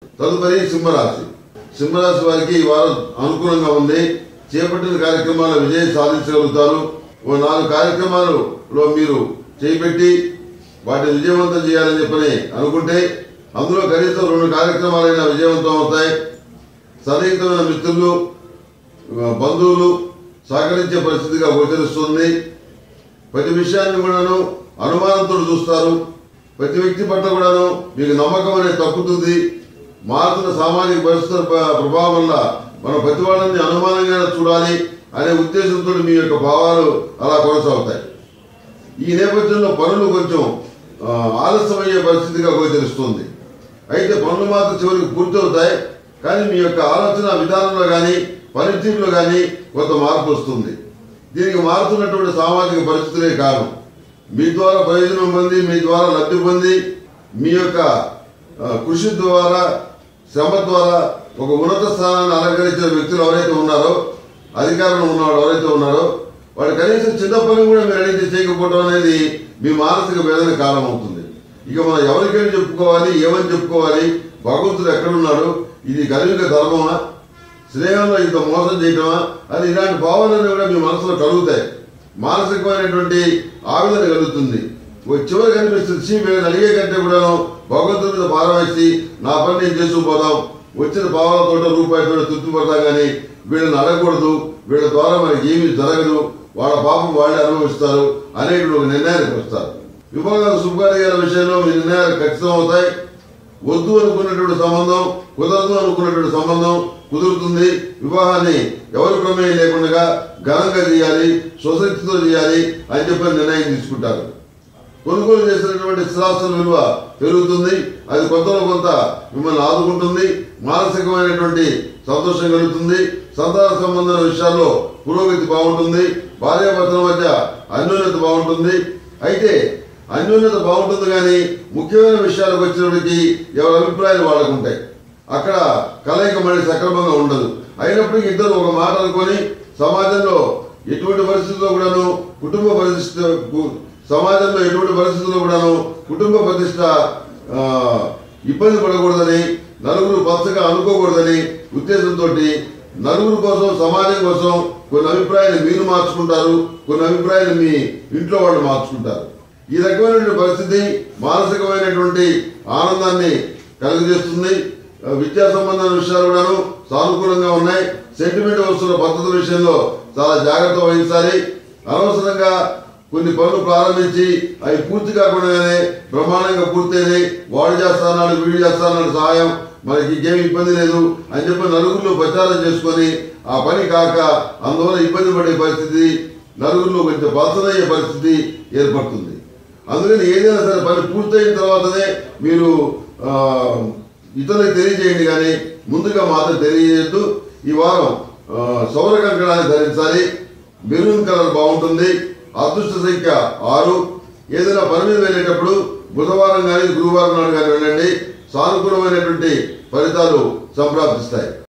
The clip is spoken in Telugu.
తదుపరి సింహరాశి సింహరాశి వారికి ఈ వారం అనుకూలంగా ఉంది చేపట్టిన కార్యక్రమాల విజయం సాధించగలుగుతారు ఓ నాలుగు కార్యక్రమాలలో మీరు చేపెట్టి వాటిని విజయవంతం చేయాలని చెప్పని అనుకుంటే అందులో కనీసం రెండు కార్యక్రమాలైనా విజయవంతం అవుతాయి సన్నిహితమైన మిత్రులు బంధువులు సహకరించే పరిస్థితిగా గోచరిస్తుంది ప్రతి విషయాన్ని కూడాను అనుమానంతో చూస్తారు ప్రతి వ్యక్తి పట్ల కూడాను మీకు నమ్మకం అనేది తగ్గుతుంది మారుతున్న సామాజిక పరిస్థితుల ప్ర- ప్రభావం వల్ల మనం ప్రతి వాళ్ళని అనుమానంగా చూడాలి అనే ఉద్దేశంతో మీ యొక్క భావాలు అలా కొనసాగుతాయి ఈ నేపథ్యంలో పనులు కొంచెం ఆ, ఆలస్యమయ్యే పరిస్థితిగా గోచరిస్తుంది అయితే పనులు మాత్రం చివరికి పూర్తవుతాయి కానీ మీ యొక్క ఆలోచన విధానంలో కానీ పనితీరులో కానీ కొంత మార్పు వస్తుంది దీనికి మారుతున్నటువంటి సామాజిక పరిస్థితులే కారణం మీ ద్వారా ప్రయోజనం పొంది మీ ద్వారా లబ్ధి పొంది మీ యొక్క ఆ, కృషి ద్వారా శ్రమ ద్వారా ఒక ఉన్నత స్థానాన్ని అలంకరించిన వ్యక్తులు ఎవరైతే ఉన్నారో అధికారంలో ఉన్నవాడు ఎవరైతే ఉన్నారో వాడు కనీసం చిన్న పని కూడా మీరు అడిగితే చేయకపోవడం అనేది మీ మానసిక వేదన కారణం అవుతుంది ఇక మనం ఎవరికైనా చెప్పుకోవాలి ఏమని చెప్పుకోవాలి భగవంతుడు ఎక్కడున్నాడు ఇది కలియుగ ధర్మమా స్నేహంలో ఇంత మోసం చేయటమా అని ఇలాంటి భావనలు కూడా మీ మనసులో కలుగుతాయి మానసికమైనటువంటి ఆవేదన కలుగుతుంది ఓ చివరి కనిపిస్తుంది చీ వీళ్ళని అడిగే కంటే కూడా భగవంతుడి మీద భారం వేసి నా పని నేను చేసుకుపోదాం వచ్చిన భావాలతో రూపాయలతో తృప్తిపడతాం కానీ వీళ్ళని అడగకూడదు వీళ్ళ ద్వారా మనకి ఏమీ జరగదు వాళ్ళ పాపం వాళ్ళే అనుభవిస్తారు అనేటువంటి ఒక నిర్ణయానికి వస్తారు విభాగాల శుభకార్యాల విషయంలో మీ నిర్ణయాలు ఖచ్చితం అవుతాయి వద్దు అనుకున్నటువంటి సంబంధం కుదరదు అనుకున్నటువంటి సంబంధం కుదురుతుంది వివాహాన్ని ఎవరి ప్రమేయం లేకుండా ఘనంగా చేయాలి స్వశక్తితో చేయాలి అని చెప్పి నిర్ణయం తీసుకుంటారు కొనుగోలు చేసినటువంటి స్థిరాస్తుల విలువ పెరుగుతుంది అది కొంతలో కొంత మిమ్మల్ని ఆదుకుంటుంది మానసికమైనటువంటి సంతోషం కలుగుతుంది సంతాన సంబంధమైన విషయాల్లో పురోగతి బాగుంటుంది భార్యాభర్తల మధ్య అన్యోన్యత బాగుంటుంది అయితే అన్యోన్యత బాగుంటుంది కానీ ముఖ్యమైన విషయాలకు వచ్చినప్పటికీ ఎవరి అభిప్రాయాలు వాళ్ళకు ఉంటాయి అక్కడ కలయిక మళ్ళీ సక్రమంగా ఉండదు అయినప్పటికీ ఇద్దరు ఒక మాట అనుకొని సమాజంలో ఎటువంటి పరిస్థితుల్లో కూడాను కుటుంబ పరిస్థితి సమాజంలో ఎటువంటి పరిస్థితుల్లో కూడాను కుటుంబ ప్రతిష్ట ఆ, ఇబ్బంది పడకూడదని నలుగురు పచ్చగా అనుకోకూడదని ఉద్దేశంతో నలుగురు కోసం సమాజం కోసం కొన్ని అభిప్రాయాలు మీరు మార్చుకుంటారు కొన్ని అభిప్రాయాలు మీ ఇంట్లో వాళ్ళు మార్చుకుంటారు ఈ రకమైనటువంటి పరిస్థితి మానసికమైనటువంటి ఆనందాన్ని కలుగజేస్తుంది ఆ, విద్యా సంబంధమైన విషయాలు కూడాను సానుకూలంగా ఉన్నాయి సెంటిమెంట్ వస్తున్న పద్ధతుల విషయంలో చాలా జాగ్రత్త వహించాలి అనవసరంగా కొన్ని పనులు ప్రారంభించి అవి పూర్తి కాకుండానే బ్రహ్మాండంగా పూర్తయినాయి వాడు చేస్తానాడు వీడు చేస్తానాడు సహాయం మనకి ఇంకేం ఇబ్బంది లేదు అని చెప్పి నలుగురిలో ప్రచారం చేసుకొని ఆ పని కాక అందువల్ల ఇబ్బంది పడే పరిస్థితి నలుగురిలో కొంచెం పలసనయ్యే పరిస్థితి ఏర్పడుతుంది అందుకని ఏదైనా సరే పని పూర్తయిన తర్వాతనే మీరు ఆ, ఇతరులకు తెలియజేయండి కానీ ముందుగా మాత్రం తెలియజేయద్దు ఈ వారం ఆ, సౌర కంకణాన్ని ధరించాలి మెరూన్ కలర్ బాగుంటుంది అదృష్ట సంఖ్య ఆరు ఏదైనా పని మీద వెళ్ళేటప్పుడు బుధవారం కానీ గురువారం నాడు కానీ వెళ్ళండి సానుకూలమైనటువంటి ఫలితాలు సంప్రాప్తిస్తాయి